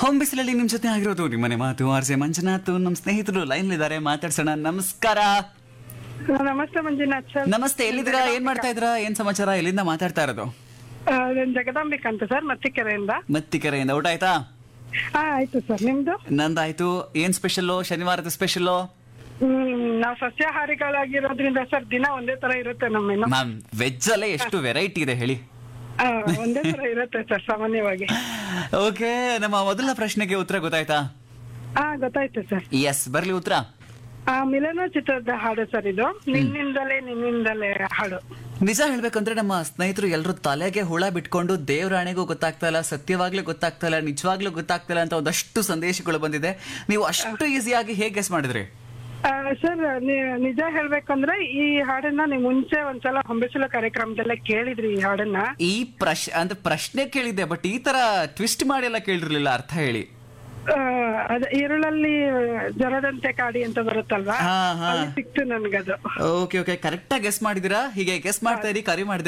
ಹೊಂಬಿಸಿಲಲ್ಲಿ ನಿಮ್ ಜೊತೆ ಆಗಿರೋದು ನಿಮ್ಮನೆ ಮಾತು ಆರ್ಸೆ ಮಂಜುನಾಥ್ ನಮ್ಮ ಸ್ನೇಹಿತರು ಲೈನ್ ಇದ್ದಾರೆ ಮಾತಾಡ್ಸೋಣ ನಮಸ್ಕಾರ ನಮಸ್ತೆ ಮಂಜುನಾಥ್ ಸರ್ ನಮಸ್ತೆ ಎಲ್ಲಿದ್ದೀರಾ ಏನ್ ಮಾಡ್ತಾ ಇದ್ದೀರಾ ಏನ್ ಸಮಾಚಾರ ಎಲ್ಲಿಂದ ಮಾತಾಡ್ತಾ ಇರೋದು ಆ, ನಾನ್ ಜಗದಾಂಬಿಕಾ ಅಂತ ಸರ್ ಮತ್ತಿಕೆರೆಯಿಂದ ಮತ್ತಿಕೆರೆಯಿಂದ ಊಟ ಆಯ್ತಾ ಹಾ ಆಯ್ತು ಸರ್ ನಿಮ್ದು ನಂದಾಯ್ತು ಏನ್ ಸ್ಪೆಷಲ್ಲು ಶನಿವಾರದ ಸ್ಪೆಷಲ್ಲು ಹ್ಮ್ ನಾವು ಸಸ್ಯಾಹಾರಿಗಳಾಗಿರೋದ್ರಿಂದ ಸರ್ ದಿನ ಒಂದೇ ತರ ಇರುತ್ತೆ ನಮ್ಮ ಮೆನು ಮ್ಯಾಮ್ ವೆಜ್ ಅಲ್ಲೇ ಎಷ್ಟು ವೆರೈಟಿ ಇದೆ ಹೇಳಿ ಆ, ಒಂದೇ ತರ ಇರುತ್ತೆ ಸರ್ ಸಾಮಾನ್ಯವಾಗಿ ಓಕೆ ನಮ್ಮ ಮೊದಲ ಪ್ರಶ್ನೆಗೆ ಉತ್ತರ ಗೊತ್ತಾಯ್ತಾ ಹಾ ಗೊತ್ತಾಯ್ತು ಸರ್ ಎಸ್ ಬರ್ಲಿ ಉತ್ತರ ಆ ಮಿಲನ ಚಿತ್ರದ ಹಾಡು ಸರ್ ಇದು ನಿನ್ನಿಂದಲೇ ನಿನ್ನಿಂದಲೇ ಹಾಡು ನಿಜ ಹೇಳ್ಬೇಕಂದ್ರೆ ನಮ್ಮ ಸ್ನೇಹಿತರು ಎಲ್ಲರೂ ತಲೆಗೆ ಹುಳ ಬಿಟ್ಕೊಂಡು ದೇವರಾಣೆಗೂ ಗೊತ್ತಾಗ್ತಾ ಇಲ್ಲ ಸತ್ಯವಾಗ್ಲೂ ಗೊತ್ತಾಗ್ತಾ ಇಲ್ಲ ನಿಜವಾಗ್ಲೂ ಗೊತ್ತಾಗ್ತಾ ಇಲ್ಲ ಅಂತ ಒಂದಷ್ಟು ಸಂದೇಶಗಳು ಬಂದಿದೆ ನೀವು ಅಷ್ಟು ಈಸಿಯಾಗಿ ಹೇಗೆ ಗೆಸ್ ಮಾಡಿದ್ರಿ ಆ, ಸರ್ ನಿ- ನಿಜ ಹೇಳ್ಬೇಕಂದ್ರೆ ಈ ಹಾಡನ್ನ ನೀವು ಮುಂಚೆ ಒಂದ್ಸಲ ಹೊಂಬಿಸಲು ಕಾರ್ಯಕ್ರಮದಲ್ಲೇ ಕೇಳಿದ್ರಿ ಈ ಹಾಡನ್ನ ಈ ಪ್ರಶ್ ಅಂದ್ರೆ ಪ್ರಶ್ನೆ ಕೇಳಿದ್ದೆ ಬಟ್ ಈ ತರ ಟ್ವಿಸ್ಟ್ ಮಾಡಿ ಎಲ್ಲ ಕೇಳಿರ್ಲಿಲ್ಲ ಅರ್ಥ ಹೇಳಿ ಆ, ಅದ ഇരുಳಲ್ಲಿ ಜರದಂತೆ ಕಾಡಿ ಅಂತ ಬರುತ್ತಲ್ವಾ ಹಾ, ಹಾ. ಅಲ್ಲಿ ಸಿಕ್ತು ನನ್ಗದು ಓಕೆ ಓಕೆ ಕರೆಕ್ಟ್ ಆಗಿ ಗೆಸ್ ಮಾಡಿದೀರಾ ಹೀಗೆ ಗೆಸ್ ಮಾಡ್ತಾ ಇರಿ ಕರೆ ಮಾಡಿದೆ